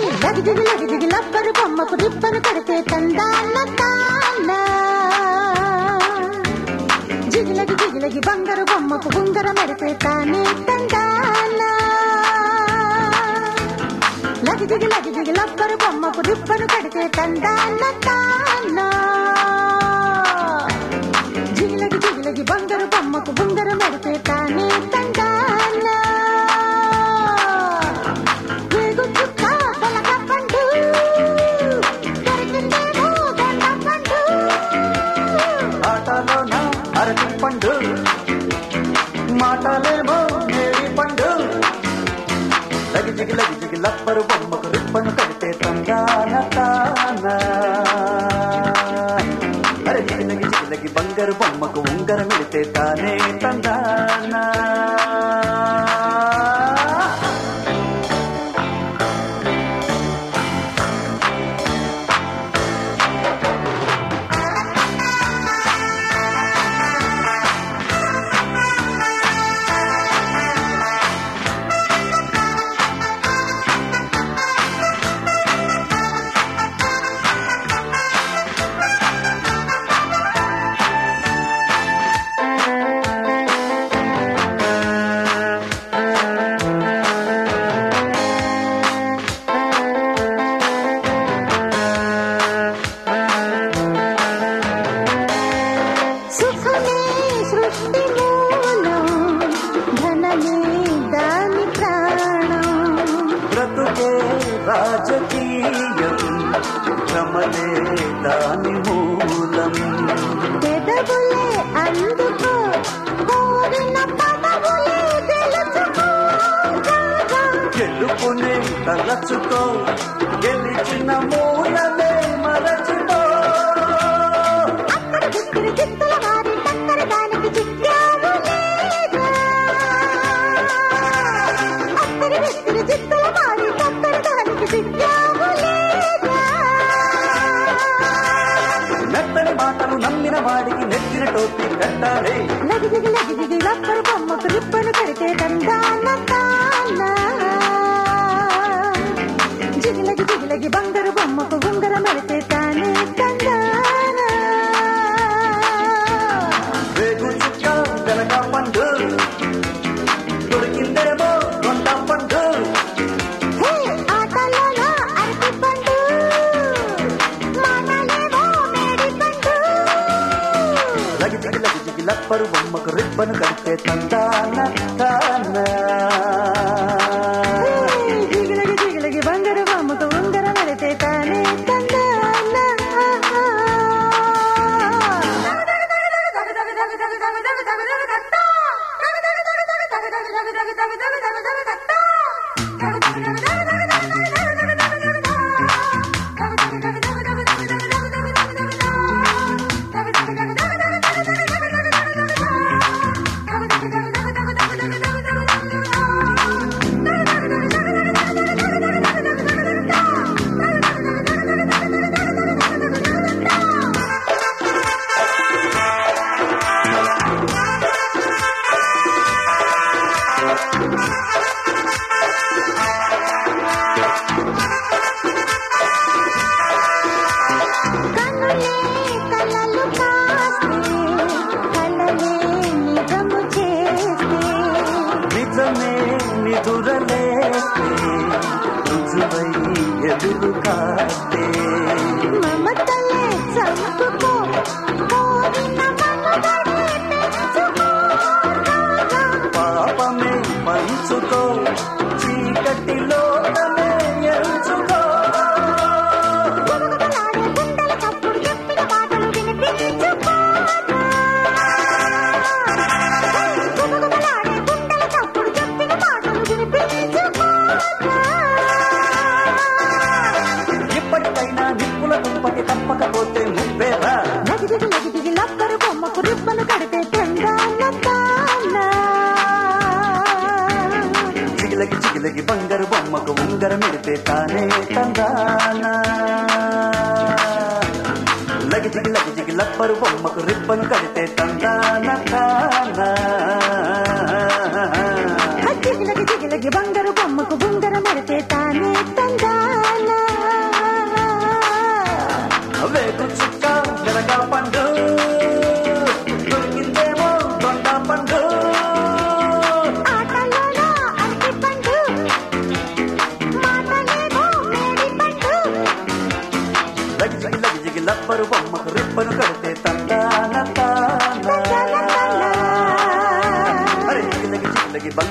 లగిదిగి లగిదిగి లబ్బరు బొమ్మకు రిబ్బను కడితే తందాన తాన జిగిలగి జిగిలగి బంగారు బొమ్మకు ఉంగర మెడితే తానే తందాన లగిదిగి లగిదిగి లబ్బరు బొమ్మకు రిబ్బను కడితే తందాన తాన జిగిలగి జిగిలగి బంగారు బొమ్మకు ఉంగర మెడితే తానే తందాన వేగు చుక్క తలక పండు దొరికిందేమో దొండ పండు ఆటలోన అరటి పండు మాటలేమో మేడి పండు లగి జిగి లగి జిగి లబ్బరు బొమ్మకు రిప్పను కడితే తంగాన తాన అరే జిగి లగి జిగి లగి బంగారు బొమ్మకు ఉంగరం వెళితే తానే తందానా సుఖమే సృష్టి మూలం ధనమే దాని ప్రాణం బ్రతుకే రాజకీయం క్రమలే దాని మూలం పెదవులే అందుకో కోరిన పదవులే గెలుచుకో రాగా. గెలుపునే తలచుకో గెలిచిన మూలమే మరచుకో అక్కడ దిక్కులు దిక్కుల వారి టక్కర దానికి చిక్కావు లేదా అక్కడ దిక్కులు దిక్కుల వారి టక్కర దానికి చిక్కావు లేదా మెత్తని మాటలు నమ్మిన వాడికి నెత్తిన టోపీ కట్టాలి లగిదిగి లగిదిగి లబ్బరు బొమ్మకు రిబ్బను కడితే దండాన తాన జిగిలగి జిగిలగి బంగారు బొమ్మకు ఉంగరం మెడితే తానే తందాన వేగు చుక్క వెనక పండు దొరికిందేమో కొండ పండు హే ఆటలోన అరటి పండు మాటలేమో మేడి పండు లగి జిగి లగి జిగి లప్పరు బొమ్మకు రిబ్బను కడితే తందాన తానా హే, జిగిలగి జిగిలగి బంగారు బొమ్మకు ఉంగరం మెడితే తానే కనులే కలలు కాస్తే కలలే నిజము చేస్తే నిజమే నిదురలేస్తే రుజువై ఎదురు కాస్తే మమతలే చంపుకో కోరిన మనుగడే పెంచుకో రాగా. పాపమే పంచుకో చీకటిలో తనే ఎంచుకో గుబగుబలాడే గుండెల చప్పుడు చెప్పిన మాటలు వినిపించుకోరా. హే, గుబగుబలాడే గుండెల చప్పుడు చెప్పిన మాటలు వినిపించుకోరా. ఇప్పటికైనా నిప్పుల దుంపకి తప్పకపోతే ముప్పేరా లగిదిగి లగిదిగి లబ్బరు బొమ్మకు రిబ్బను కడితే తందాన తాన చిగిలకి చిగిలకి బంగారు బొమ్మకు ఉంగరం ఎడితే తానే తందానా లగి జిగి లగి జిగి లబ్బరు బొమ్మకు రిబ్బను కడితే తందాన తానా జిగిలగి జిగిలగి బంగారు బొమ్మకు ఉంగరం ఎడితే తానే తందాన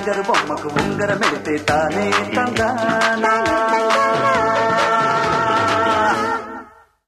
బంగారు బొమ్మకు ఉంగరం మెడితే తానే తందానా